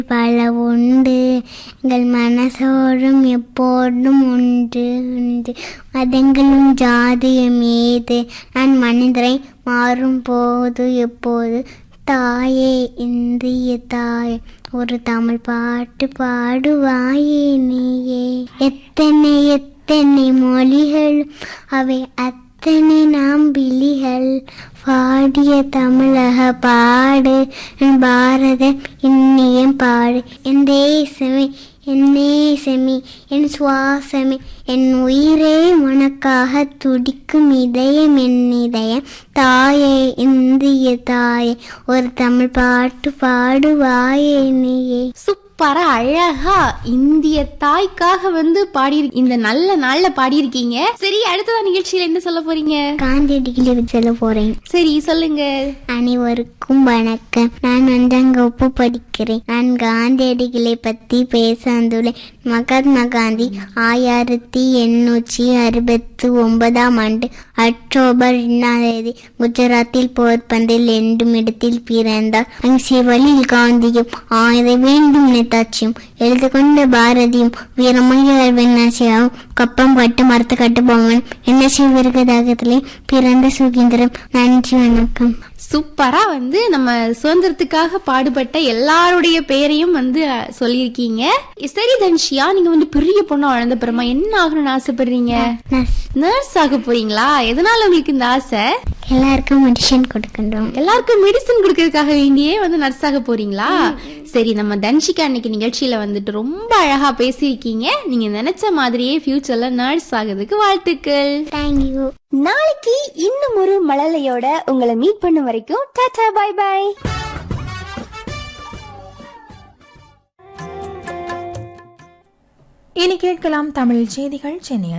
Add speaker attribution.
Speaker 1: பல உண்டு எங்கள் மனசோடும் எப்போதும் உண்டு உண்டு மதங்களும் ஜாதியும் ஏது நான் மனிதரை மாறும் போது எப்போது தாயே இந்திய தாய் ஒரு தமிழ் பாட்டு பாடுவாயே நீயே எத்தனை எத்தனை மொழிகள் அவை அத்தனை நாம் விழிகள் பாடிய தமிழக பாடு என் பாரத இன்னியம் பாடு என் தேசமே என் நேசமே என் சுவாசமே என் உயிரே உனக்காக துடிக்கும் இதயம் என் இதயம் தாயே இந்திய தாயே ஒரு தமிழ் பாட்டு பாடுவாயே நீயே
Speaker 2: சூப்பரா அழகா இந்திய தாய்க்காக வந்து பாடி இந்த நல்ல நாள்ல பாடியிருக்கீங்க சரி அடுத்ததா நிகழ்ச்சியில என்ன சொல்ல போறீங்க
Speaker 1: காந்தியடிகளை சொல்ல போறேன்
Speaker 2: சரி சொல்லுங்க
Speaker 1: அனைவருக்கும் வணக்கம் நான் அஞ்சாம் வகுப்பு படிக்கிறேன் நான் காந்தியடிகளை பத்தி பேச வந்துள்ளேன் மகாத்மா காந்தி ஆயிரத்தி எண்ணூற்றி அறுபத்தி ஒன்பதாம் ஆண்டு அக்டோபர் இரண்டாம் தேதி குஜராத்தில் போர்பந்தில் என்னும் இடத்தில் பிறந்தார் அங்கு சிவலில் காந்தியும் ஆயுத வேண்டும் நேதாச்சியும் எழுது கொண்ட பாரதியும் வீரமணியர் வெண்ணாசியாவும் கப்பம் பட்டு மரத்து கட்டுபவன் என்ன செய்விருக்கதாகத்திலே பிறந்த சுகீந்திரம் நன்றி வணக்கம்
Speaker 2: சூப்பரா வந்து நம்ம சுதந்திரத்துக்காக பாடுபட்ட எல்லாருடைய பேரையும் வந்து அஹ், சொல்லியிருக்கீங்க சரி தன்ஷியா நீங்க வந்து பெரிய பொண்ணா வளர்ந்த பிறமா என்ன ஆகணும்னு ஆசைப்படுறீங்க
Speaker 1: நர்ஸ்
Speaker 2: நர்ஸ் ஆக போறீங்களா எதனால உங்களுக்கு இந்த ஆசை
Speaker 1: எல்லாருக்கும் மெடிசன் கொடுக்கணும்
Speaker 2: எல்லாருக்கும் மெடிசன் கொடுக்கறதுக்காக வேண்டியே வந்து நர்ஸ் ஆக போறீங்களா சரி நம்ம தன்ஷிகா அன்னைக்கு நிகழ்ச்சியில வந்துட்டு ரொம்ப அழகா பேசியிருக்கீங்க நீங்க நினைச்ச மாதிரியே ஃபியூச்சர்ல நர்ஸ் ஆகிறதுக்கு வாழ்த்துக்கள்
Speaker 1: தேங்க்யூ
Speaker 3: நாளைக்கு இன்னும் ஒரு மழலையோட உங்களை மீட் பண்ண வரைக்கும் டாடா பை பை
Speaker 4: இனி கேட்கலாம் தமிழ் செய்திகள் சென்னை